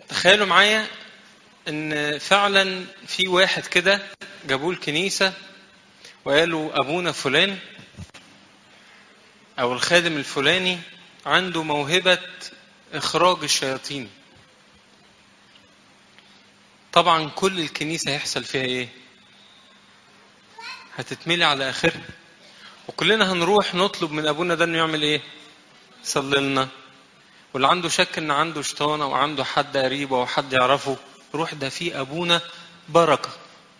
تخيلوا معايا ان فعلا في واحد كده جابوه الكنيسه وقالوا ابونا فلان او الخادم الفلاني عنده موهبه اخراج الشياطين طبعا كل الكنيسه هيحصل فيها ايه هتتملي على اخرها وكلنا هنروح نطلب من ابونا ده انه يعمل ايه يصلي لنا واللي عنده شك ان عنده شيطان او عنده حد قريبه او حد يعرفه روح ده في ابونا بركه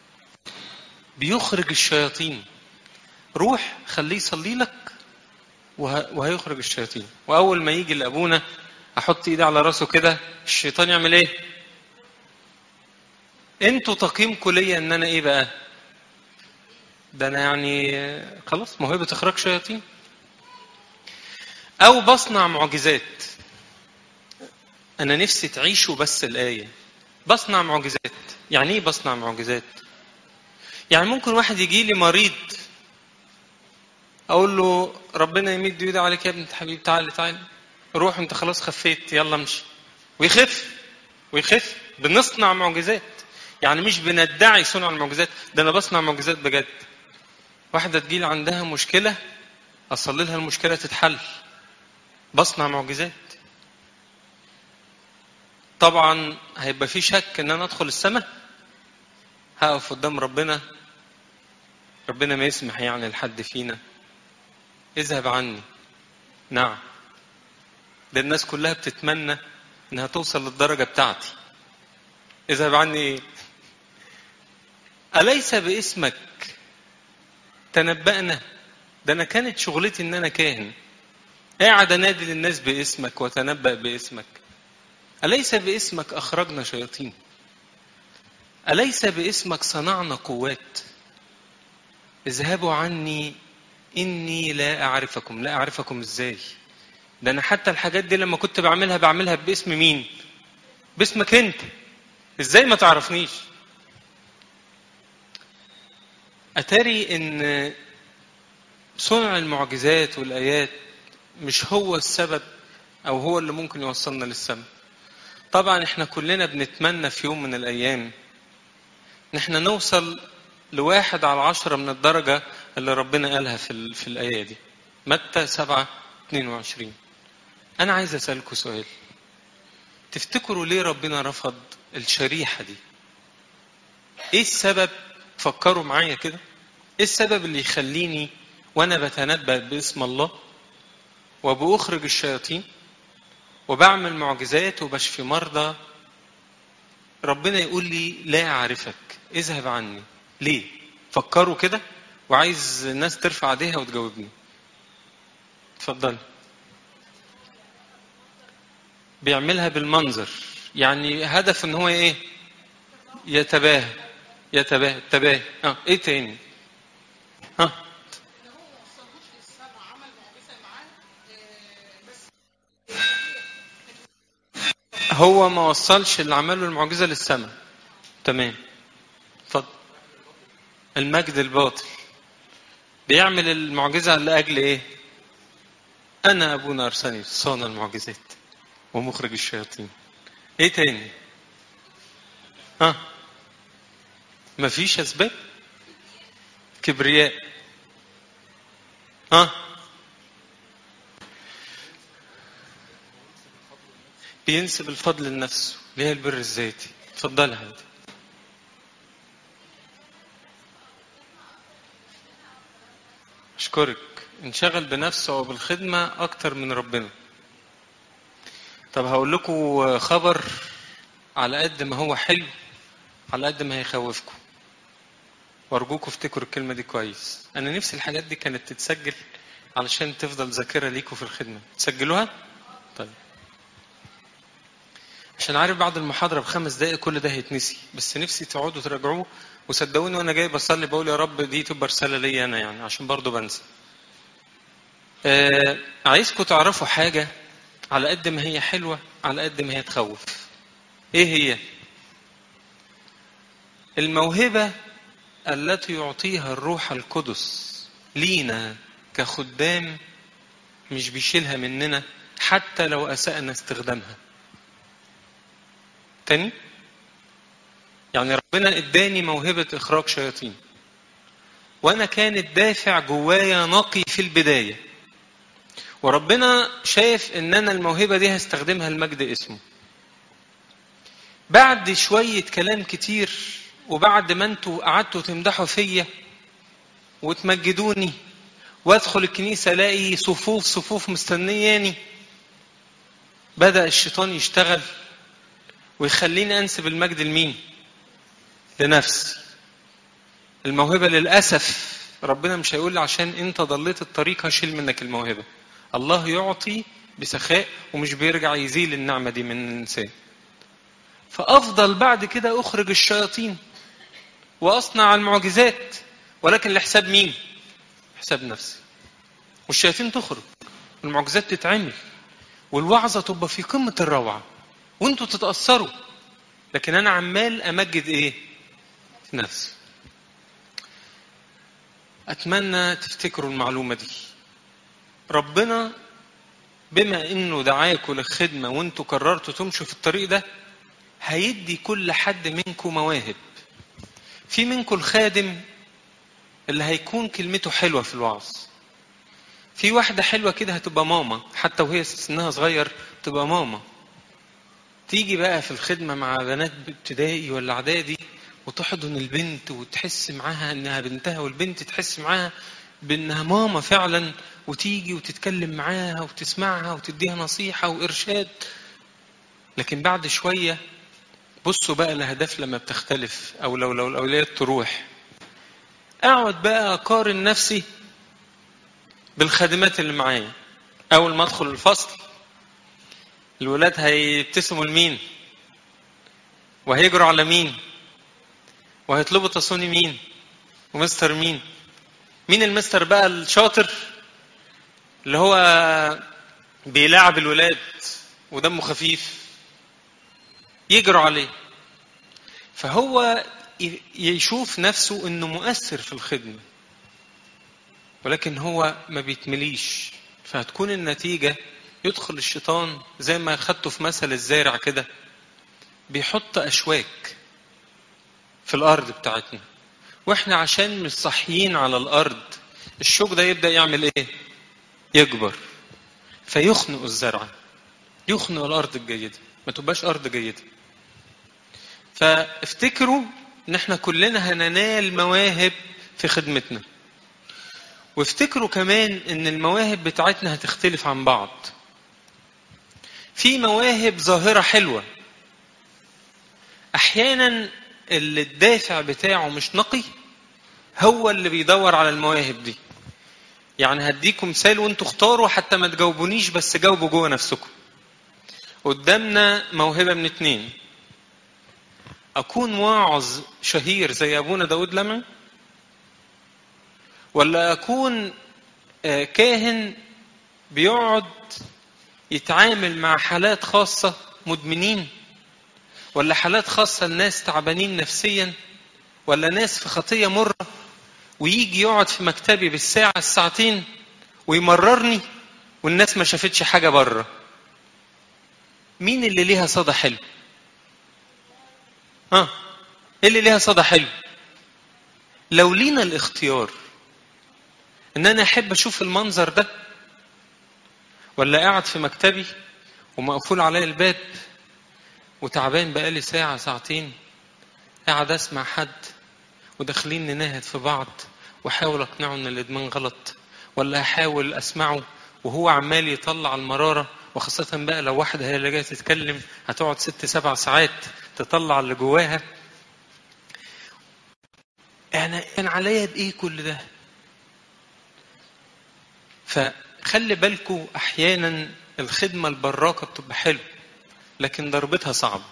بيخرج الشياطين روح خليه يصلي لك وه... وهيخرج الشياطين واول ما يجي لابونا احط ايدي على راسه كده الشيطان يعمل ايه انتوا تقييمكم ليا ان انا ايه بقى ده انا يعني خلاص موهبه اخراج شياطين او بصنع معجزات انا نفسي تعيشوا بس الايه بصنع معجزات يعني ايه بصنع معجزات يعني ممكن واحد يجي لي مريض اقول له ربنا يمد ايده عليك يا ابني حبيبي تعالى تعالى روح انت خلاص خفيت يلا امشي ويخف ويخف بنصنع معجزات يعني مش بندعي صنع المعجزات ده انا بصنع معجزات بجد واحده تجيلي عندها مشكله اصلي لها المشكله تتحل بصنع معجزات طبعا هيبقى في شك ان انا ادخل السماء هقف قدام ربنا ربنا ما يسمح يعني لحد فينا اذهب عني نعم ده الناس كلها بتتمنى انها توصل للدرجه بتاعتي اذهب عني اليس باسمك تنبأنا ده انا كانت شغلتي ان انا كاهن قاعد انادي للناس باسمك وتنبأ باسمك أليس باسمك أخرجنا شياطين أليس باسمك صنعنا قوات اذهبوا عني إني لا أعرفكم لا أعرفكم إزاي ده أنا حتى الحاجات دي لما كنت بعملها بعملها باسم مين باسمك أنت إزاي ما تعرفنيش أتاري إن صنع المعجزات والآيات مش هو السبب أو هو اللي ممكن يوصلنا للسبب طبعا احنا كلنا بنتمنى في يوم من الايام ان احنا نوصل لواحد على عشرة من الدرجة اللي ربنا قالها في, ال... في الآية دي متى سبعة 22 أنا عايز أسألكوا سؤال تفتكروا ليه ربنا رفض الشريحة دي إيه السبب فكروا معايا كده إيه السبب اللي يخليني وأنا بتنبأ باسم الله وبأخرج الشياطين وبعمل معجزات وبشفي مرضى ربنا يقول لي لا أعرفك اذهب عني ليه فكروا كده وعايز الناس ترفع ايديها وتجاوبني اتفضل بيعملها بالمنظر يعني هدف ان هو ايه يتباهى يتباهى تباهى اه ايه تاني ها هو ما وصلش اللي عمله المعجزه للسماء تمام اتفضل المجد الباطل بيعمل المعجزه لاجل ايه انا ابونا ارسني صانع المعجزات ومخرج الشياطين ايه تاني ها مفيش اسباب كبرياء ها بينسب الفضل لنفسه اللي هي البر الذاتي اتفضلي حبيبتي اشكرك انشغل بنفسه وبالخدمه اكتر من ربنا طب هقول لكم خبر على قد ما هو حلو على قد ما هيخوفكم وارجوكم افتكروا الكلمه دي كويس انا نفسي الحاجات دي كانت تتسجل علشان تفضل ذاكره ليكم في الخدمه تسجلوها طيب عشان عارف بعد المحاضرة بخمس دقايق كل ده هيتنسي بس نفسي تقعدوا تراجعوه وصدقوني وانا جاي بصلي بقول يا رب دي تبقى رسالة ليا انا يعني عشان برضه بنسى. آه عايزكم تعرفوا حاجة على قد ما هي حلوة على قد ما هي تخوف. ايه هي؟ الموهبة التي يعطيها الروح القدس لينا كخدام مش بيشيلها مننا حتى لو أسأنا استخدامها. تاني يعني ربنا اداني موهبة اخراج شياطين وانا كان الدافع جوايا نقي في البداية وربنا شايف ان انا الموهبة دي هستخدمها لمجد اسمه بعد شوية كلام كتير وبعد ما انتوا قعدتوا تمدحوا فيا وتمجدوني وادخل الكنيسة الاقي صفوف صفوف مستنياني بدأ الشيطان يشتغل ويخليني انسب المجد لمين؟ لنفسي. الموهبة للأسف ربنا مش هيقول لي عشان انت ضليت الطريق هشيل منك الموهبة. الله يعطي بسخاء ومش بيرجع يزيل النعمة دي من الإنسان. فأفضل بعد كده أخرج الشياطين وأصنع المعجزات ولكن لحساب مين؟ حساب نفسي. والشياطين تخرج والمعجزات تتعمل والوعظة تبقى في قمة الروعة وانتوا تتأثروا لكن أنا عمال أمجد إيه؟ نفسي أتمنى تفتكروا المعلومة دي ربنا بما إنه دعاكم للخدمة وانتوا قررتوا تمشوا في الطريق ده هيدي كل حد منكم مواهب في منكم الخادم اللي هيكون كلمته حلوة في الوعظ في واحدة حلوة كده هتبقى ماما حتى وهي سنها صغير تبقى ماما تيجي بقى في الخدمة مع بنات ابتدائي ولا اعدادي وتحضن البنت وتحس معاها انها بنتها والبنت تحس معاها بانها ماما فعلا وتيجي وتتكلم معاها وتسمعها وتديها نصيحة وارشاد لكن بعد شوية بصوا بقى الاهداف لما بتختلف او لو لو الاولويات تروح اقعد بقى اقارن نفسي بالخادمات اللي معايا اول ما ادخل الفصل الولاد هيبتسموا لمين وهيجروا على مين وهيطلبوا تصوني مين ومستر مين مين المستر بقى الشاطر اللي هو بيلاعب الولاد ودمه خفيف يجروا عليه فهو يشوف نفسه انه مؤثر في الخدمه ولكن هو ما بيتمليش فهتكون النتيجة يدخل الشيطان زي ما خدته في مثل الزارع كده بيحط أشواك في الأرض بتاعتنا وإحنا عشان مش صحيين على الأرض الشوك ده يبدأ يعمل إيه؟ يكبر فيخنق الزرعة يخنق الأرض الجيدة ما تبقاش أرض جيدة فافتكروا إن إحنا كلنا هننال مواهب في خدمتنا وافتكروا كمان ان المواهب بتاعتنا هتختلف عن بعض في مواهب ظاهرة حلوة احيانا اللي الدافع بتاعه مش نقي هو اللي بيدور على المواهب دي يعني هديكم مثال وانتوا اختاروا حتى ما تجاوبونيش بس جاوبوا جوه نفسكم قدامنا موهبة من اتنين أكون واعظ شهير زي أبونا داود لمعي ولا أكون كاهن بيقعد يتعامل مع حالات خاصة مدمنين ولا حالات خاصة الناس تعبانين نفسيا ولا ناس في خطية مرة ويجي يقعد في مكتبي بالساعة الساعتين ويمررني والناس ما شافتش حاجة بره مين اللي ليها صدى حلو ها ايه اللي ليها صدى حلو لو لينا الاختيار ان انا احب اشوف المنظر ده ولا قاعد في مكتبي ومقفول عليا الباب وتعبان بقالي ساعة ساعتين قاعد اسمع حد وداخلين نناهد في بعض واحاول اقنعه ان الادمان غلط ولا احاول اسمعه وهو عمال يطلع المرارة وخاصة بقى لو واحدة هي اللي جاية تتكلم هتقعد ست سبع ساعات تطلع اللي جواها انا كان عليا بايه كل ده فخلي بالكم احيانا الخدمه البراقه بتبقى حلو لكن ضربتها صعب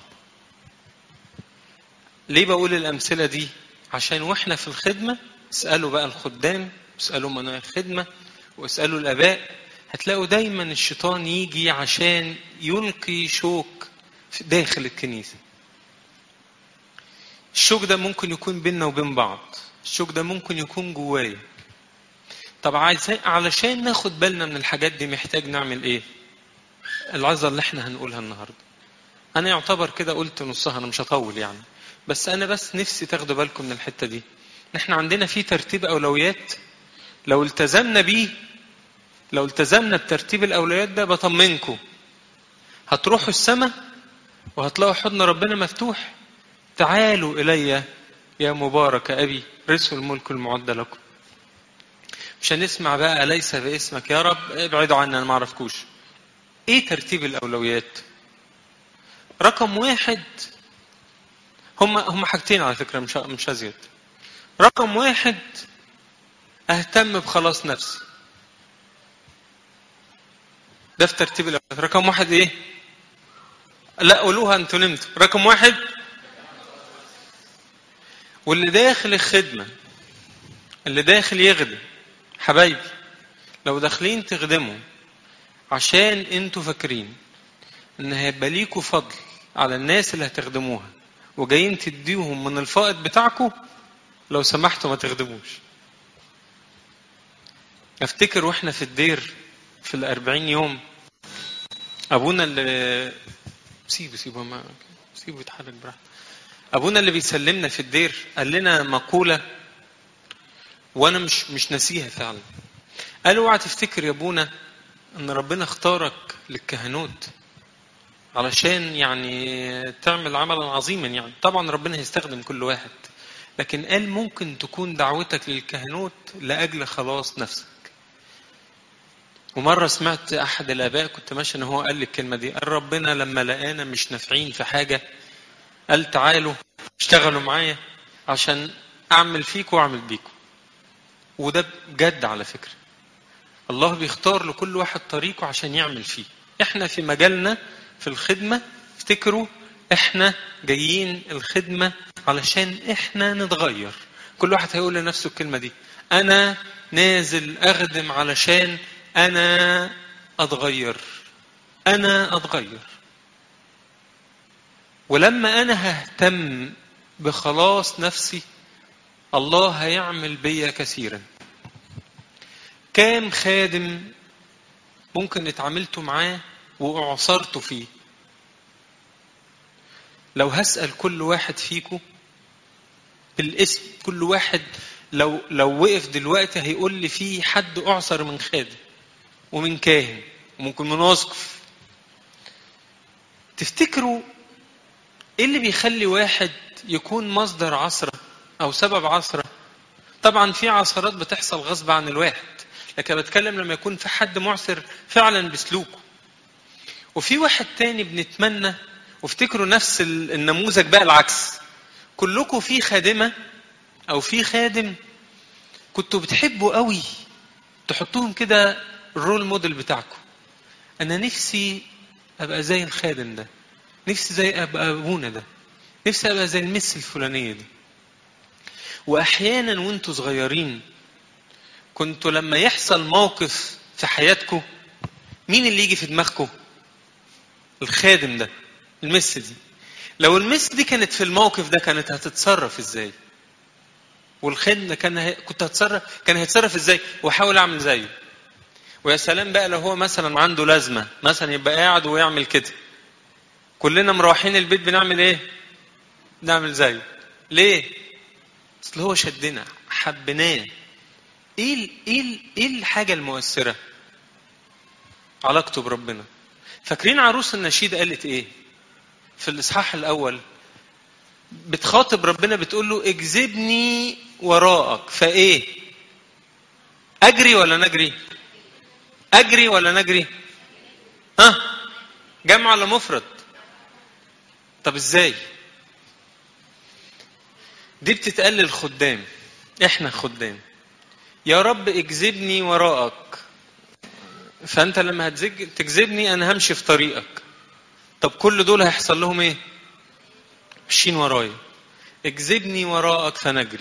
ليه بقول الامثله دي عشان واحنا في الخدمه اسالوا بقى الخدام اسالوا من الخدمه واسالوا الاباء هتلاقوا دايما الشيطان يجي عشان يلقي شوك داخل الكنيسه الشوك ده ممكن يكون بيننا وبين بعض الشوك ده ممكن يكون جوايا طب عايزين علشان ناخد بالنا من الحاجات دي محتاج نعمل ايه العظة اللي احنا هنقولها النهاردة انا يعتبر كده قلت نصها انا مش هطول يعني بس انا بس نفسي تاخدوا بالكم من الحته دي احنا عندنا في ترتيب اولويات لو التزمنا بيه لو التزمنا بترتيب الاولويات ده بطمنكم هتروحوا السماء وهتلاقوا حضن ربنا مفتوح تعالوا الي يا مبارك ابي رثوا الملك المعد لكم مش هنسمع بقى ليس باسمك يا رب ابعدوا عني انا ما اعرفكوش ايه ترتيب الاولويات رقم واحد هم هم حاجتين على فكره مش مش ازيد رقم واحد اهتم بخلاص نفسي ده في ترتيب الاولويات رقم واحد ايه لا قولوها انتوا نمتوا رقم واحد واللي داخل الخدمه اللي داخل يخدم حبايبي لو داخلين تخدموا عشان انتوا فاكرين ان هيبقى ليكوا فضل على الناس اللي هتخدموها وجايين تديهم من الفائض بتاعكم لو سمحتوا ما تخدموش افتكر واحنا في الدير في الأربعين يوم ابونا اللي سيبه سيبه ما سيبه يتحرك براحته ابونا اللي بيسلمنا في الدير قال لنا مقوله وانا مش مش ناسيها فعلا قال اوعى تفتكر يا ابونا ان ربنا اختارك للكهنوت علشان يعني تعمل عملا عظيما يعني طبعا ربنا هيستخدم كل واحد لكن قال ممكن تكون دعوتك للكهنوت لاجل خلاص نفسك ومرة سمعت أحد الآباء كنت ماشي أنا هو قال لي الكلمة دي قال ربنا لما لقانا مش نافعين في حاجة قال تعالوا اشتغلوا معايا عشان أعمل فيكم وأعمل بيكم وده بجد على فكرة الله بيختار لكل واحد طريقه عشان يعمل فيه احنا في مجالنا في الخدمة افتكروا احنا جايين الخدمة علشان احنا نتغير كل واحد هيقول لنفسه الكلمة دي انا نازل اخدم علشان انا اتغير انا اتغير ولما انا ههتم بخلاص نفسي الله هيعمل بيا كثيرا كام خادم ممكن اتعاملتوا معاه واعصرتوا فيه لو هسأل كل واحد فيكم بالاسم كل واحد لو لو وقف دلوقتي هيقول لي في حد اعصر من خادم ومن كاهن وممكن من اسقف تفتكروا ايه اللي بيخلي واحد يكون مصدر عصره او سبب عصره طبعا في عثرات بتحصل غصب عن الواحد لكن بتكلم لما يكون في حد معسر فعلا بسلوكه وفي واحد تاني بنتمنى وافتكروا نفس النموذج بقى العكس كلكم في خادمه او في خادم كنتوا بتحبوا قوي تحطوهم كده الرول موديل بتاعكم انا نفسي ابقى زي الخادم ده نفسي زي ابقى ابونا ده نفسي ابقى زي المس الفلانيه دي واحيانا وانتوا صغيرين كنتوا لما يحصل موقف في حياتكم مين اللي يجي في دماغكم الخادم ده المس دي لو المس دي كانت في الموقف ده كانت هتتصرف ازاي والخادم ده كان هي... كنت هتصرف كان هيتصرف ازاي واحاول اعمل زيه ويا سلام بقى لو هو مثلا عنده لازمه مثلا يبقى قاعد ويعمل كده كلنا مروحين البيت بنعمل ايه نعمل زيه ليه اصل هو شدنا حبيناه ايه ال ايه ال ايه الحاجه المؤثره علاقته بربنا فاكرين عروس النشيد قالت ايه في الاصحاح الاول بتخاطب ربنا بتقول له اجذبني وراءك فايه اجري ولا نجري اجري ولا نجري ها أه؟ جمع ولا مفرد طب ازاي دي بتتقال للخدام احنا خدام يا رب اجذبني وراءك فانت لما هتزج تجذبني انا همشي في طريقك طب كل دول هيحصل لهم ايه ماشيين ورايا اجذبني وراءك فنجري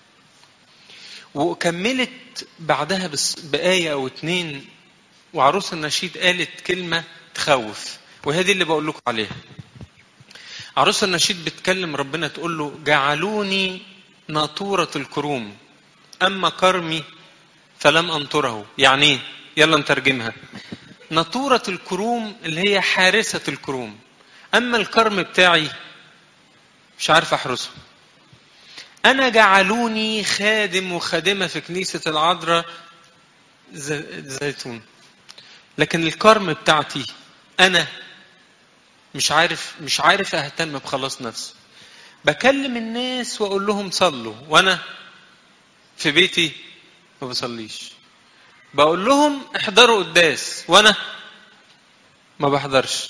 وكملت بعدها بس بآية أو اتنين وعروس النشيد قالت كلمة تخوف وهي دي اللي بقول لكم عليها عروس النشيد بتكلم ربنا تقول له جعلوني ناطورة الكروم أما كرمي فلم أنطره يعني ايه يلا نترجمها ناطورة الكروم اللي هي حارسة الكروم اما الكرم بتاعي مش عارف احرسه انا جعلوني خادم وخادمه في كنيسه العذراء زيتون لكن الكرم بتاعتي انا مش عارف مش عارف اهتم بخلاص نفسي بكلم الناس واقول لهم صلوا وانا في بيتي ما بصليش بقول لهم احضروا قداس وانا ما بحضرش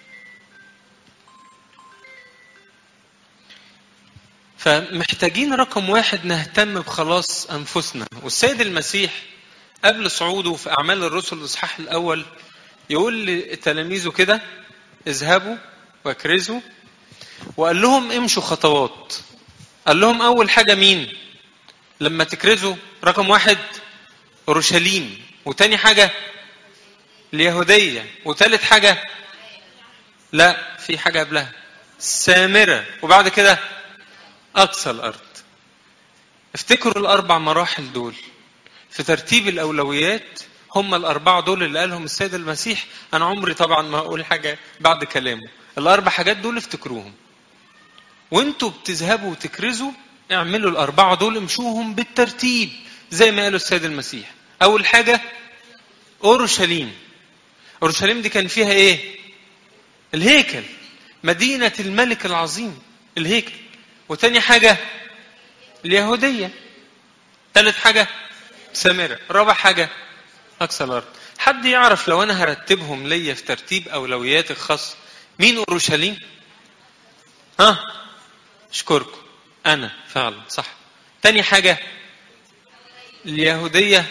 فمحتاجين رقم واحد نهتم بخلاص انفسنا والسيد المسيح قبل صعوده في اعمال الرسل الاصحاح الاول يقول لتلاميذه كده اذهبوا واكرزوا وقال لهم امشوا خطوات قال لهم اول حاجه مين لما تكرزوا رقم واحد اورشليم وتاني حاجه اليهوديه وتالت حاجه لا في حاجه قبلها سامره وبعد كده اقصى الارض افتكروا الاربع مراحل دول في ترتيب الاولويات هم الاربعه دول اللي قالهم السيد المسيح انا عمري طبعا ما اقول حاجه بعد كلامه الاربع حاجات دول افتكروهم وانتوا بتذهبوا وتكرزوا اعملوا الاربعه دول امشوهم بالترتيب زي ما قالوا السيد المسيح اول حاجه اورشليم اورشليم دي كان فيها ايه الهيكل مدينه الملك العظيم الهيكل وتاني حاجه اليهوديه ثالث حاجه سامره رابع حاجه اقصى الارض حد يعرف لو انا هرتبهم ليا في ترتيب اولوياتي الخاص مين اورشليم ها اشكركم انا فعلا صح تاني حاجه اليهوديه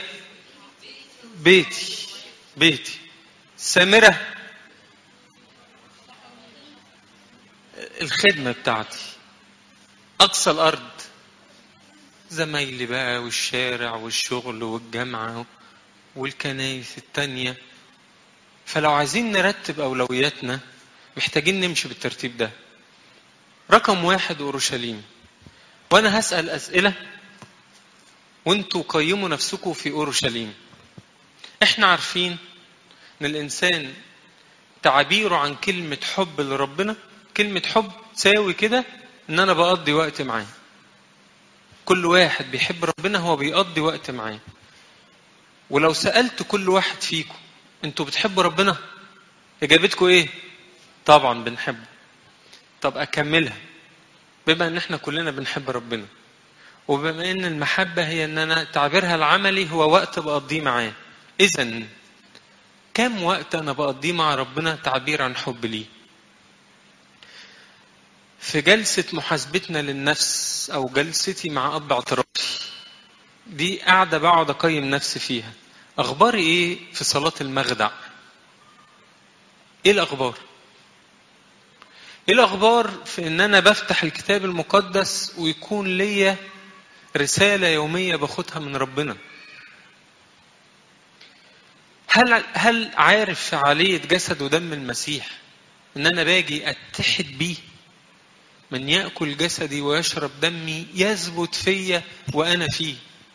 بيتي بيتي سامره الخدمه بتاعتي اقصى الارض زمايلي بقى والشارع والشغل والجامعه والكنايس التانية فلو عايزين نرتب أولوياتنا محتاجين نمشي بالترتيب ده رقم واحد أورشليم وأنا هسأل أسئلة وانتوا قيموا نفسكم في أورشليم احنا عارفين ان الإنسان تعبيره عن كلمة حب لربنا كلمة حب تساوي كده ان انا بقضي وقت معاه كل واحد بيحب ربنا هو بيقضي وقت معاه ولو سألت كل واحد فيكم انتوا بتحبوا ربنا اجابتكم ايه طبعا بنحبه طب اكملها بما ان احنا كلنا بنحب ربنا وبما ان المحبة هي ان انا تعبيرها العملي هو وقت بقضيه معاه اذا كم وقت انا بقضيه مع ربنا تعبير عن حب ليه في جلسة محاسبتنا للنفس أو جلستي مع أب اعترافي دي قاعدة بقعد أقيم نفسي فيها أخباري إيه في صلاة المخدع إيه الأخبار إيه الأخبار في إن أنا بفتح الكتاب المقدس ويكون ليا رسالة يومية باخدها من ربنا هل هل عارف فعالية جسد ودم المسيح إن أنا باجي أتحد بيه من يأكل جسدي ويشرب دمي يثبت فيا وأنا فيه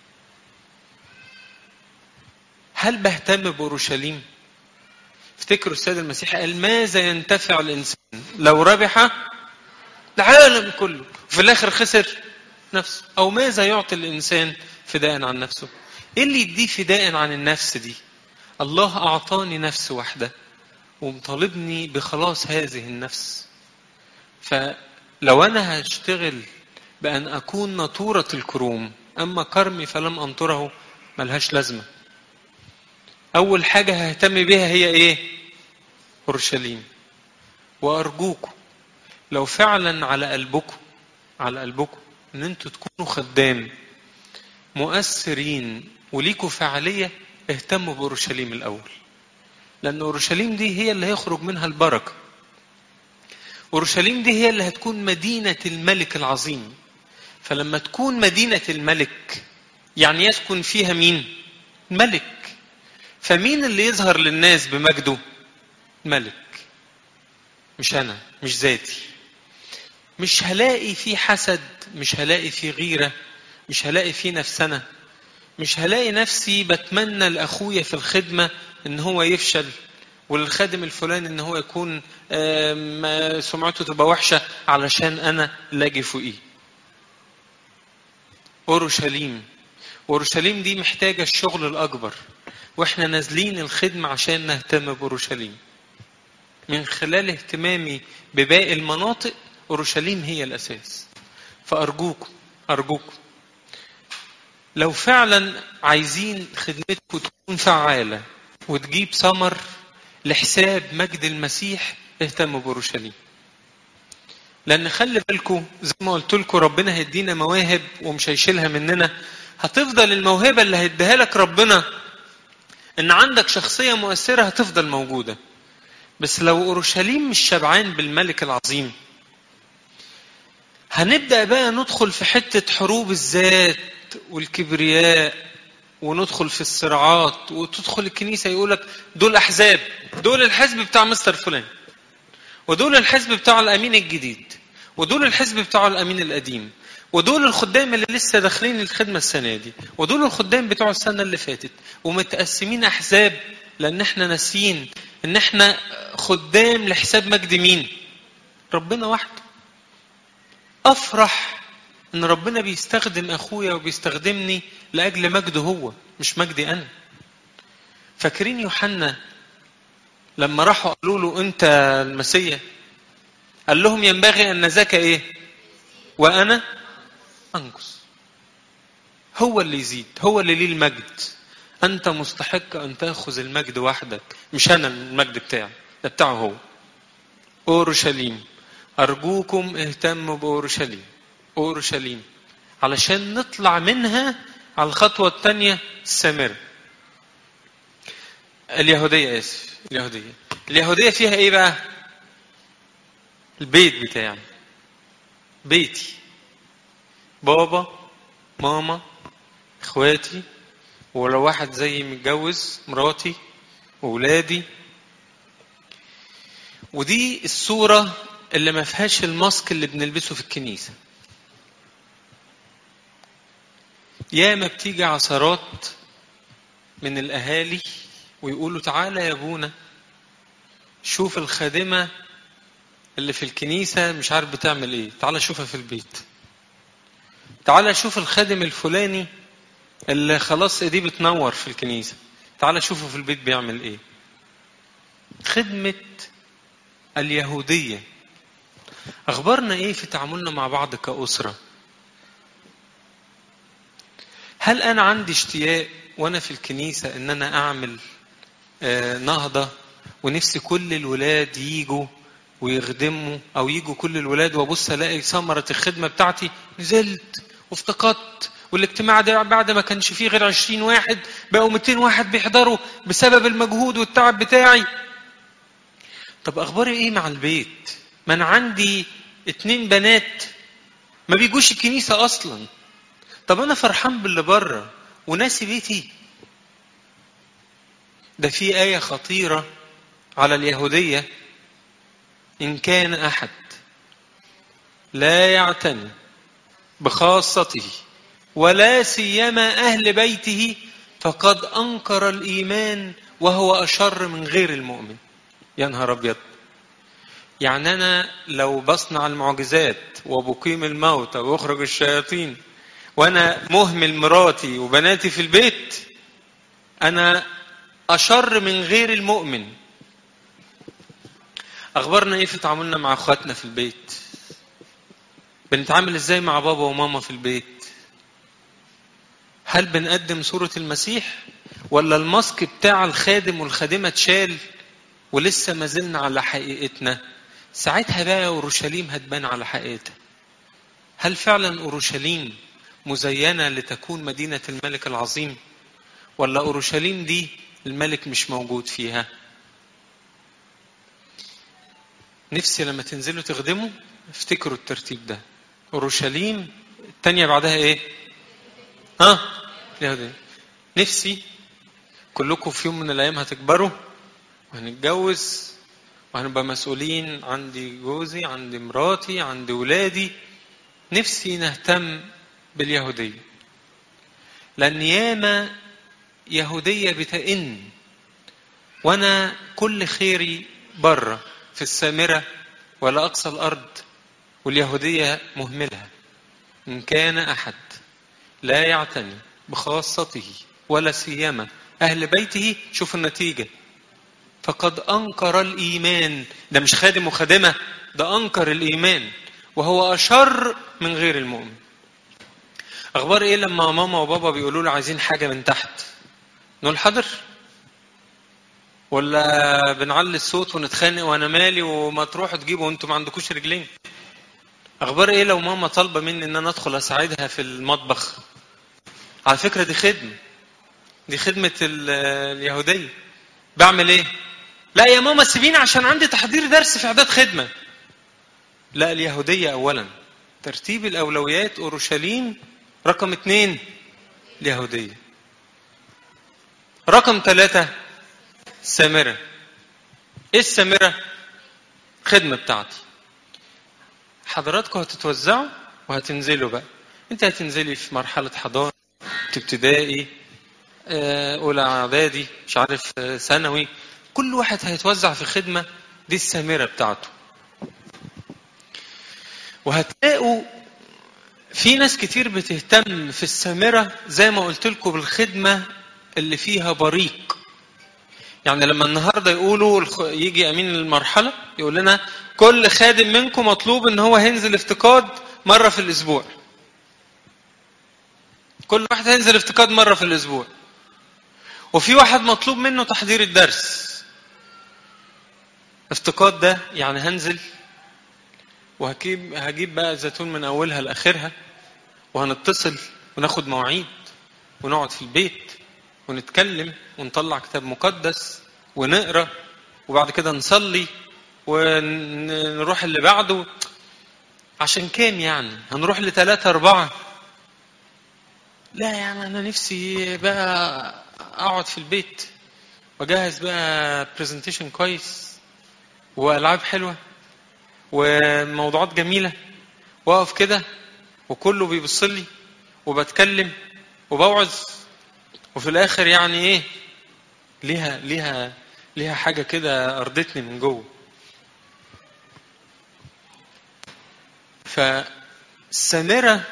هل بهتم بأورشليم افتكروا السيد المسيح قال ماذا ينتفع الإنسان لو ربح العالم كله في الآخر خسر نفسه أو ماذا يعطي الإنسان فداء عن نفسه إيه اللي يديه فداء عن النفس دي الله أعطاني نفس واحدة ومطالبني بخلاص هذه النفس فلو أنا هشتغل بأن أكون نطورة الكروم أما كرمي فلم أنطره ملهاش لازمة أول حاجة ههتم بيها هي إيه؟ أورشليم وأرجوكم لو فعلا على قلبكم على قلبكم إن أنتوا تكونوا خدام مؤثرين وليكوا فعالية اهتموا بأورشليم الأول لأن أورشليم دي هي اللي هيخرج منها البركة أورشليم دي هي اللي هتكون مدينة الملك العظيم فلما تكون مدينة الملك يعني يسكن فيها مين؟ ملك فمين اللي يظهر للناس بمجده؟ ملك مش أنا مش ذاتي مش هلاقي فيه حسد مش هلاقي فيه غيرة مش هلاقي فيه نفسنا مش هلاقي نفسي بتمنى لأخويا في الخدمة إن هو يفشل وللخادم الفلاني ان هو يكون آم، سمعته تبقى وحشه علشان انا لاجي فوقيه اورشليم اورشليم دي محتاجه الشغل الاكبر واحنا نازلين الخدمه عشان نهتم باورشليم من خلال اهتمامي بباقي المناطق اورشليم هي الاساس فارجوكم ارجوكم لو فعلا عايزين خدمتكم تكون فعاله وتجيب ثمر لحساب مجد المسيح اهتموا باورشليم لان خلي بالكم زي ما قلت لكم ربنا هيدينا مواهب ومش هيشيلها مننا هتفضل الموهبه اللي هيديها لك ربنا ان عندك شخصيه مؤثره هتفضل موجوده بس لو اورشليم مش شبعان بالملك العظيم هنبدا بقى ندخل في حته حروب الذات والكبرياء وندخل في الصراعات وتدخل الكنيسه يقولك دول احزاب دول الحزب بتاع مستر فلان ودول الحزب بتاع الامين الجديد ودول الحزب بتاع الامين القديم ودول الخدام اللي لسه داخلين الخدمه السنه دي ودول الخدام بتوع السنه اللي فاتت ومتقسمين احزاب لان احنا ناسيين ان احنا خدام لحساب مجد مين ربنا وحده افرح ان ربنا بيستخدم اخويا وبيستخدمني لاجل مجده هو مش مجدي انا فاكرين يوحنا لما راحوا قالوا له انت المسيح قال لهم ينبغي ان ذاك ايه وانا انقص هو اللي يزيد هو اللي ليه المجد انت مستحق ان تاخذ المجد وحدك مش انا المجد بتاعي ده بتاعه هو اورشليم ارجوكم اهتموا باورشليم اورشليم علشان نطلع منها على الخطوه الثانيه السامره اليهوديه اسف اليهوديه اليهوديه فيها ايه بقى البيت بتاعي بيتي بابا ماما اخواتي ولو واحد زيي متجوز مراتي وولادي ودي الصورة اللي ما فيهاش الماسك اللي بنلبسه في الكنيسة ياما بتيجي عثرات من الأهالي ويقولوا تعالى يا ابونا شوف الخادمة اللي في الكنيسة مش عارف بتعمل ايه تعالى شوفها في البيت تعالى شوف الخادم الفلاني اللي خلاص ايديه بتنور في الكنيسة تعالى شوفه في البيت بيعمل ايه خدمة اليهودية أخبارنا إيه في تعاملنا مع بعض كأسرة هل أنا عندي اشتياق وأنا في الكنيسة إن أنا أعمل آه نهضة ونفسي كل الولاد يجوا ويخدموا أو يجوا كل الولاد وأبص ألاقي ثمرة الخدمة بتاعتي نزلت وافتقدت والاجتماع ده بعد ما كانش فيه غير 20 واحد بقوا 200 واحد بيحضروا بسبب المجهود والتعب بتاعي طب اخباري ايه مع البيت ما انا عندي اتنين بنات ما بيجوش الكنيسة اصلا طب انا فرحان باللي بره وناسي بيتي ده في آية خطيرة على اليهودية إن كان أحد لا يعتني بخاصته ولا سيما أهل بيته فقد أنكر الإيمان وهو أشر من غير المؤمن يا نهار ابيض يعني انا لو بصنع المعجزات وبقيم الموتى واخرج الشياطين وانا مهمل مراتي وبناتي في البيت انا اشر من غير المؤمن اخبارنا ايه في تعاملنا مع اخواتنا في البيت بنتعامل ازاي مع بابا وماما في البيت هل بنقدم صورة المسيح ولا الماسك بتاع الخادم والخادمة اتشال ولسه ما زلنا على حقيقتنا ساعتها بقى اورشليم هتبان على حقيقتها هل فعلا اورشليم مزينه لتكون مدينه الملك العظيم ولا اورشليم دي الملك مش موجود فيها نفسي لما تنزلوا تخدموا افتكروا الترتيب ده اورشليم الثانيه بعدها ايه ها اليهودية نفسي كلكم في يوم من الايام هتكبروا وهنتجوز وهنبقى مسؤولين عندي جوزي عندي مراتي عندي ولادي نفسي نهتم باليهودية لأن ياما يهودية بتئن وانا كل خيري بره في السامره ولا اقصى الارض واليهوديه مهملها ان كان احد لا يعتني بخاصته ولا سيما اهل بيته شوف النتيجه فقد انكر الايمان ده مش خادم وخادمه ده انكر الايمان وهو اشر من غير المؤمن اخبار ايه لما ماما وبابا بيقولوا له عايزين حاجه من تحت نقول حاضر ولا بنعلي الصوت ونتخانق وانا مالي وما تروحوا تجيبوا وانتوا ما عندكوش رجلين اخبار ايه لو ماما طالبه مني ان انا ادخل اساعدها في المطبخ على فكره دي خدمه دي خدمه اليهوديه بعمل ايه لا يا ماما سيبيني عشان عندي تحضير درس في اعداد خدمه لا اليهوديه اولا ترتيب الاولويات اورشليم رقم اثنين اليهوديه رقم ثلاثة سامرة ايه السامرة خدمة بتاعتي حضراتكم هتتوزعوا وهتنزلوا بقى انت هتنزلي في مرحلة حضانة ابتدائي اولى اعدادي مش عارف ثانوي كل واحد هيتوزع في خدمة دي السامرة بتاعته وهتلاقوا في ناس كتير بتهتم في السامرة زي ما قلت لكم بالخدمة اللي فيها بريق يعني لما النهارده يقولوا يجي امين المرحله يقول لنا كل خادم منكم مطلوب ان هو هينزل افتقاد مره في الاسبوع كل واحد هينزل افتقاد مره في الاسبوع وفي واحد مطلوب منه تحضير الدرس افتقاد ده يعني هنزل وهجيب هجيب بقى زيتون من اولها لاخرها وهنتصل وناخد مواعيد ونقعد في البيت ونتكلم ونطلع كتاب مقدس ونقرا وبعد كده نصلي ونروح اللي بعده عشان كام يعني هنروح لثلاثة أربعة لا يعني أنا نفسي بقى أقعد في البيت وأجهز بقى برزنتيشن كويس وألعاب حلوة وموضوعات جميلة وأقف كده وكله بيبص لي وبتكلم وبوعظ وفي الاخر يعني ايه ليها ليها ليها حاجه كده ارضتني من جوه فالسامره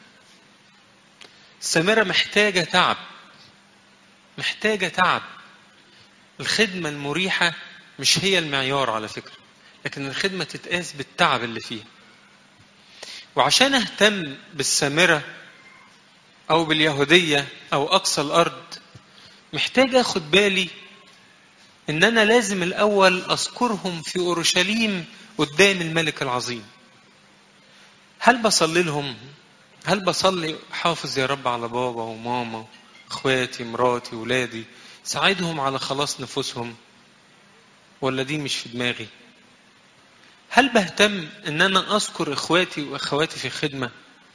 السامره محتاجه تعب محتاجه تعب الخدمه المريحه مش هي المعيار على فكره لكن الخدمه تتقاس بالتعب اللي فيها وعشان اهتم بالسامره او باليهوديه او اقصى الارض محتاج اخد بالي ان انا لازم الاول اذكرهم في اورشليم قدام الملك العظيم هل بصلي لهم هل بصلي حافظ يا رب على بابا وماما اخواتي مراتي ولادي ساعدهم على خلاص نفوسهم ولا دي مش في دماغي هل بهتم ان انا اذكر اخواتي واخواتي في خدمه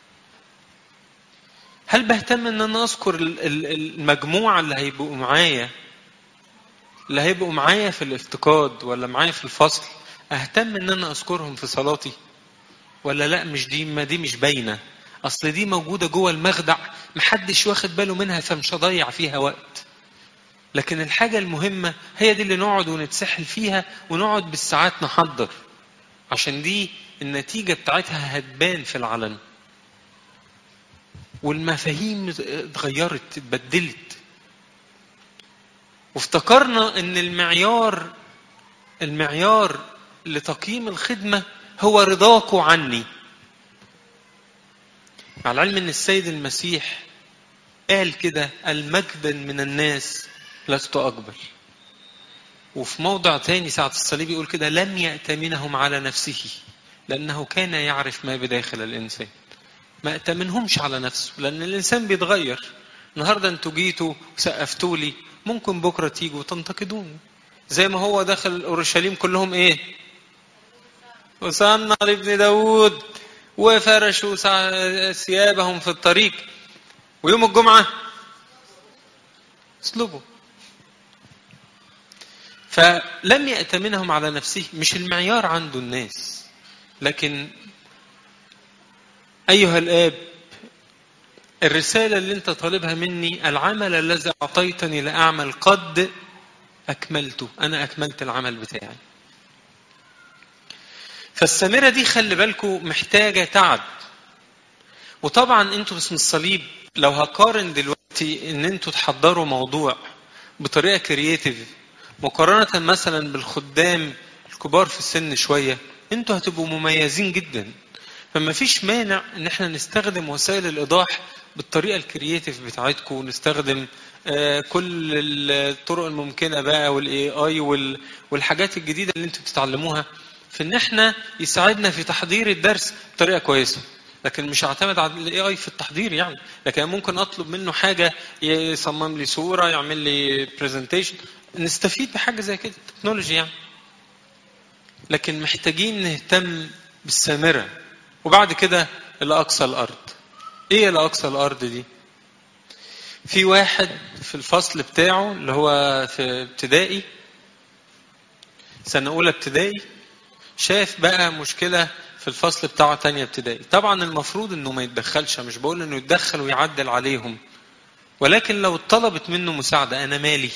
هل بهتم ان انا اذكر المجموعه اللي هيبقوا معايا اللي هيبقوا معايا في الافتقاد ولا معايا في الفصل اهتم ان انا اذكرهم في صلاتي ولا لا مش دي ما دي مش باينه اصل دي موجوده جوه المخدع محدش واخد باله منها فمش هضيع فيها وقت لكن الحاجه المهمه هي دي اللي نقعد ونتسحل فيها ونقعد بالساعات نحضر عشان دي النتيجه بتاعتها هتبان في العلن والمفاهيم اتغيرت اتبدلت وافتكرنا ان المعيار المعيار لتقييم الخدمه هو رضاكوا عني مع العلم ان السيد المسيح قال كده المجدا من الناس لست اقبل وفي موضع تاني ساعة الصليب يقول كده لم يأتمنهم على نفسه لأنه كان يعرف ما بداخل الإنسان ما أتمنهمش على نفسه لأن الإنسان بيتغير النهاردة أنتوا جيتوا وسقفتوا لي ممكن بكرة تيجوا وتنتقدوني زي ما هو دخل أورشليم كلهم إيه وصلنا لابن داود وفرشوا ثيابهم في الطريق ويوم الجمعة اسلبوا فلم يأتمنهم على نفسه مش المعيار عنده الناس لكن أيها الآب الرسالة اللي أنت طالبها مني العمل الذي أعطيتني لأعمل قد اكملته انا اكملت العمل بتاعي فالسامره دي خلي بالكم محتاجه تعب وطبعا انتوا باسم الصليب لو هقارن دلوقتي ان انتوا تحضروا موضوع بطريقه كرييتيف مقارنه مثلا بالخدام الكبار في السن شويه انتوا هتبقوا مميزين جدا فما فيش مانع ان احنا نستخدم وسائل الايضاح بالطريقه الكرييتيف بتاعتكم ونستخدم آه، كل الطرق الممكنه بقى والاي اي والحاجات الجديده اللي انتوا بتتعلموها في ان احنا يساعدنا في تحضير الدرس بطريقه كويسه لكن مش هعتمد على الاي اي في التحضير يعني لكن ممكن اطلب منه حاجه يصمم لي صوره يعمل لي برزنتيشن نستفيد بحاجه زي كده تكنولوجي يعني لكن محتاجين نهتم بالسامره وبعد كده لاقصى الارض ايه لاقصى الارض دي في واحد في الفصل بتاعه اللي هو في ابتدائي سنه اولى ابتدائي شاف بقى مشكله في الفصل بتاعه تانية ابتدائي طبعا المفروض انه ما يتدخلش مش بقول انه يتدخل ويعدل عليهم ولكن لو طلبت منه مساعدة أنا مالي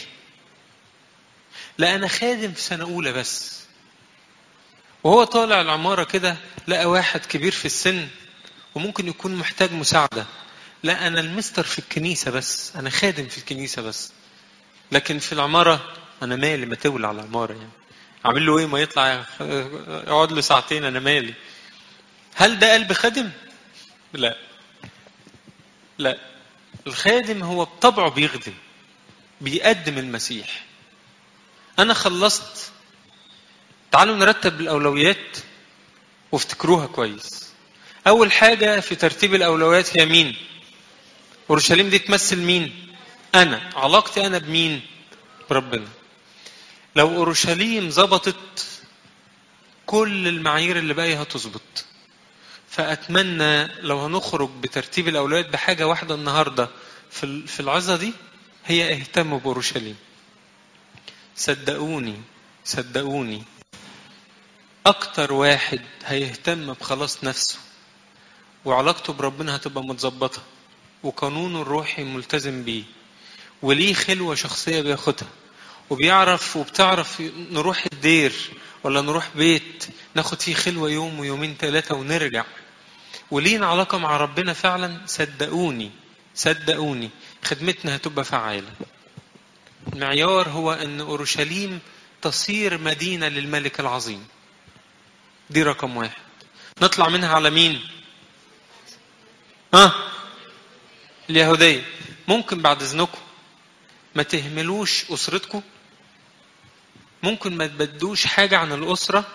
لا أنا خادم في سنة أولى بس وهو طالع العمارة كده لقى واحد كبير في السن وممكن يكون محتاج مساعدة لا أنا المستر في الكنيسة بس أنا خادم في الكنيسة بس لكن في العمارة أنا مالي ما تولع على العمارة يعني أعمل له إيه ما يطلع يقعد له ساعتين أنا مالي هل ده قلب خادم؟ لا لا الخادم هو بطبعه بيخدم بيقدم المسيح أنا خلصت تعالوا نرتب الأولويات وافتكروها كويس أول حاجة في ترتيب الأولويات هي مين؟ أورشليم دي تمثل مين؟ أنا علاقتي أنا بمين؟ بربنا لو أورشليم ظبطت كل المعايير اللي باقية هتظبط فأتمنى لو هنخرج بترتيب الأولويات بحاجة واحدة النهاردة في في العظة دي هي اهتموا بأورشليم صدقوني صدقوني أكتر واحد هيهتم بخلاص نفسه وعلاقته بربنا هتبقى متظبطة وقانونه الروحي ملتزم بيه وليه خلوة شخصية بياخدها وبيعرف وبتعرف نروح الدير ولا نروح بيت ناخد فيه خلوة يوم ويومين ثلاثة ونرجع ولينا علاقة مع ربنا فعلا صدقوني صدقوني خدمتنا هتبقى فعالة المعيار هو أن أورشليم تصير مدينة للملك العظيم دي رقم واحد نطلع منها على مين ها اليهودية ممكن بعد اذنكم ما تهملوش أسرتكم ممكن ما تبدوش حاجة عن الأسرة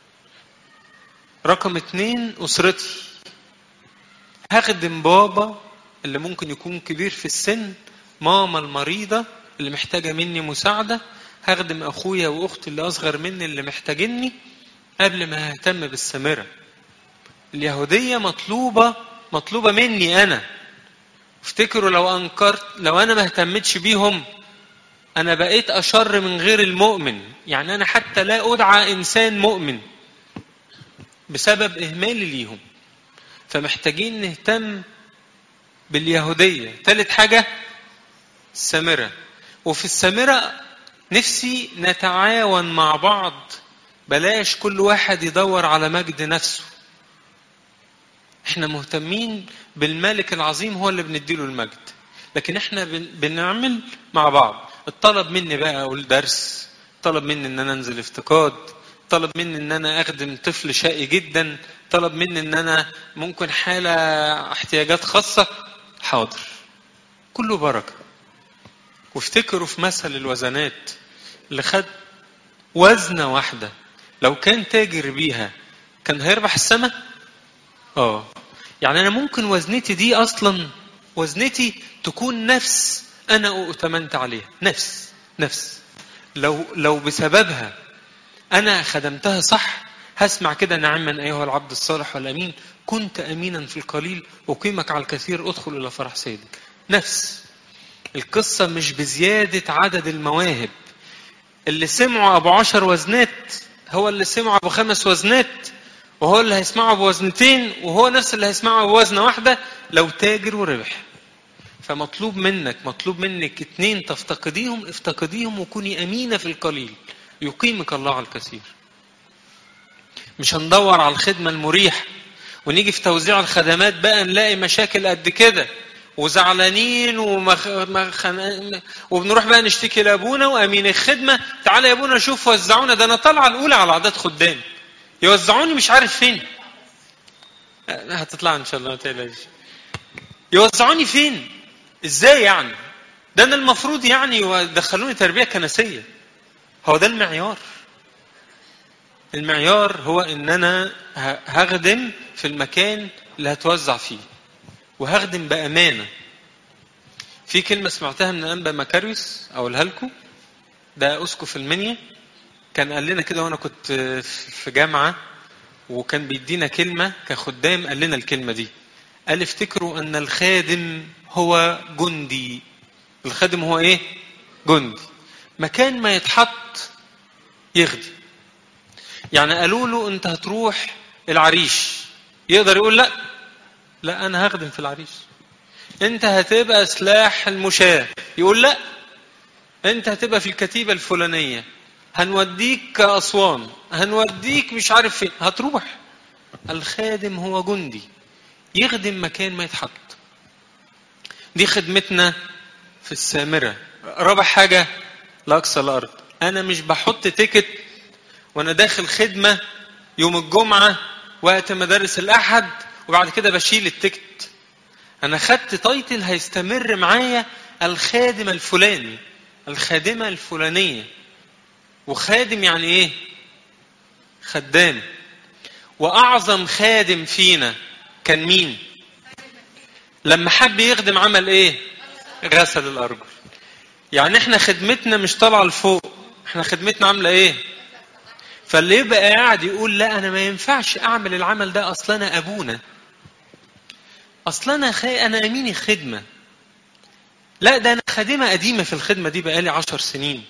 رقم اتنين أسرتي هخدم بابا اللي ممكن يكون كبير في السن ماما المريضة اللي محتاجة مني مساعدة هخدم أخويا وأختي اللي أصغر مني اللي محتاجيني قبل ما أهتم بالسامرة اليهودية مطلوبة مطلوبة مني أنا افتكروا لو أنكرت لو أنا ما اهتمتش بيهم أنا بقيت أشر من غير المؤمن يعني أنا حتى لا أدعى إنسان مؤمن بسبب إهمالي ليهم فمحتاجين نهتم باليهودية ثالث حاجة السامرة وفي السامرة نفسي نتعاون مع بعض بلاش كل واحد يدور على مجد نفسه احنا مهتمين بالملك العظيم هو اللي بنديله المجد لكن احنا بنعمل مع بعض الطلب مني بقى اقول درس طلب مني ان انا انزل افتقاد طلب مني ان انا اخدم طفل شقي جدا طلب مني ان انا ممكن حالة احتياجات خاصة حاضر كله بركة وافتكروا في مثل الوزنات اللي خد وزنة واحدة لو كان تاجر بيها كان هيربح السماء اه يعني انا ممكن وزنتي دي اصلا وزنتي تكون نفس انا اؤتمنت عليها نفس نفس لو لو بسببها انا خدمتها صح هسمع كده نعما ايها العبد الصالح والامين كنت امينا في القليل اقيمك على الكثير ادخل الى فرح سيدك نفس القصه مش بزياده عدد المواهب اللي سمعوا ابو عشر وزنات هو اللي سمعوا ابو خمس وزنات وهو اللي هيسمعه بوزنتين وهو نفس اللي هيسمعه بوزنه واحده لو تاجر وربح فمطلوب منك مطلوب منك اتنين تفتقديهم افتقديهم وكوني أمينة في القليل يقيمك الله على الكثير مش هندور على الخدمة المريحة ونيجي في توزيع الخدمات بقى نلاقي مشاكل قد كده وزعلانين ومخ... مخ... وبنروح بقى نشتكي لابونا وامين الخدمه تعالى يا ابونا شوف وزعونا ده انا طالعه الاولى على عدد خدام يوزعوني مش عارف فين هتطلع ان شاء الله ما تقلقش يوزعوني فين ازاي يعني ده انا المفروض يعني يدخلوني تربيه كنسيه هو ده المعيار المعيار هو ان انا هخدم في المكان اللي هتوزع فيه وهخدم بامانه في كلمه سمعتها من انبا مكاريوس اقولها لكم ده اسقف المنيا كان قال لنا كده وانا كنت في جامعه وكان بيدينا كلمه كخدام قال لنا الكلمه دي قال افتكروا ان الخادم هو جندي الخادم هو ايه جندي مكان ما يتحط يخدم يعني قالوا له انت هتروح العريش يقدر يقول لا لا انا هخدم في العريش انت هتبقى سلاح المشاة يقول لا انت هتبقى في الكتيبة الفلانية هنوديك كأسوان هنوديك مش عارف فين هتروح الخادم هو جندي يخدم مكان ما يتحط دي خدمتنا في السامرة رابع حاجة لأقصى الأرض أنا مش بحط تيكت وأنا داخل خدمة يوم الجمعة وقت مدارس الأحد وبعد كده بشيل التيكت أنا خدت تايتل هيستمر معايا الخادم الفلاني الخادمة الفلانية وخادم يعني إيه؟ خدام وأعظم خادم فينا كان مين؟ لما حب يخدم عمل إيه؟ غسل الأرجل يعني إحنا خدمتنا مش طالعة لفوق إحنا خدمتنا عاملة إيه؟ فاللي يبقى قاعد يقول لا أنا ما ينفعش أعمل العمل ده أصلا أنا أبونا اصل انا خي... انا امين خدمه لا ده انا خادمه قديمه في الخدمه دي بقالي عشر سنين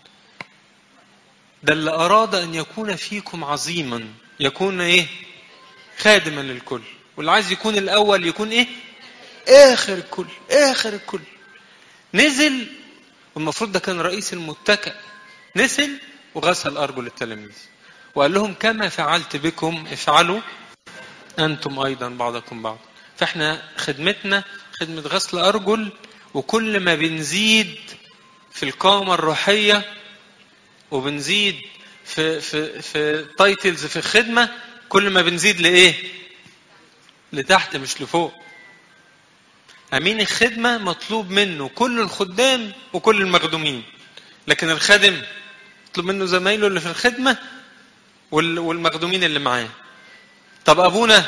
ده اللي اراد ان يكون فيكم عظيما يكون ايه خادما للكل واللي عايز يكون الاول يكون ايه اخر الكل اخر الكل نزل والمفروض ده كان رئيس المتكئ نزل وغسل ارجل التلاميذ وقال لهم كما فعلت بكم افعلوا انتم ايضا بعضكم بعض فاحنا خدمتنا خدمة غسل أرجل وكل ما بنزيد في القامة الروحية وبنزيد في في في تايتلز في الخدمة كل ما بنزيد لإيه؟ لتحت مش لفوق. أمين الخدمة مطلوب منه كل الخدام وكل المخدومين. لكن الخادم مطلوب منه زمايله اللي في الخدمة والمخدومين اللي معاه. طب أبونا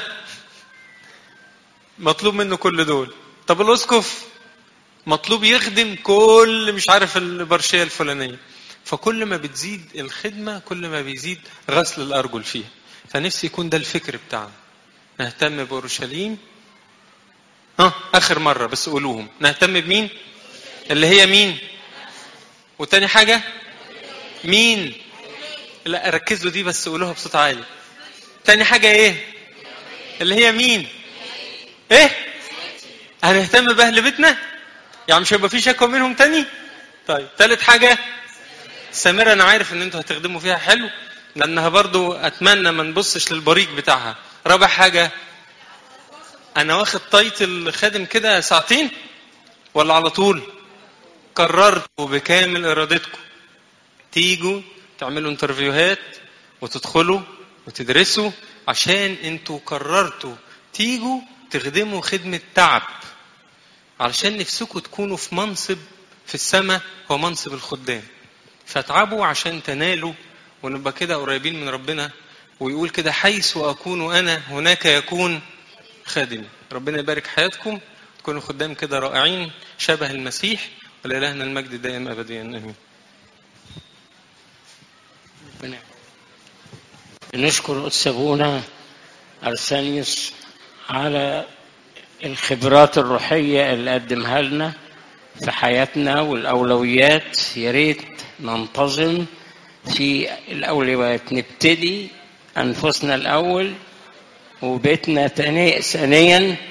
مطلوب منه كل دول طب الاسقف مطلوب يخدم كل مش عارف البرشيه الفلانيه فكل ما بتزيد الخدمه كل ما بيزيد غسل الارجل فيها فنفسي يكون ده الفكر بتاعنا نهتم باورشليم ها اخر مره بس قولوهم نهتم بمين اللي هي مين وتاني حاجه مين لا ركزوا دي بس قولوها بصوت عالي تاني حاجه ايه اللي هي مين ايه هنهتم باهل بيتنا يعني مش هيبقى في شكوى منهم تاني طيب ثالث حاجه سميرة انا عارف ان انتوا هتخدموا فيها حلو لانها برضو اتمنى ما نبصش للبريق بتاعها رابع حاجه انا واخد تايتل خادم كده ساعتين ولا على طول قررت بكامل ارادتكم تيجوا تعملوا انترفيوهات وتدخلوا وتدرسوا عشان انتوا قررتوا تيجوا تخدموا خدمة تعب علشان نفسكم تكونوا في منصب في السماء هو منصب الخدام فاتعبوا عشان تنالوا ونبقى كده قريبين من ربنا ويقول كده حيث أكون أنا هناك يكون خادمي ربنا يبارك حياتكم تكونوا خدام كده رائعين شبه المسيح ولإلهنا المجد دائم أبديا آمين نشكر قدس أبونا أرسانيوس على الخبرات الروحية اللي قدمها لنا في حياتنا والأولويات يا ريت ننتظم في الأولويات نبتدي أنفسنا الأول وبيتنا تاني ثانيا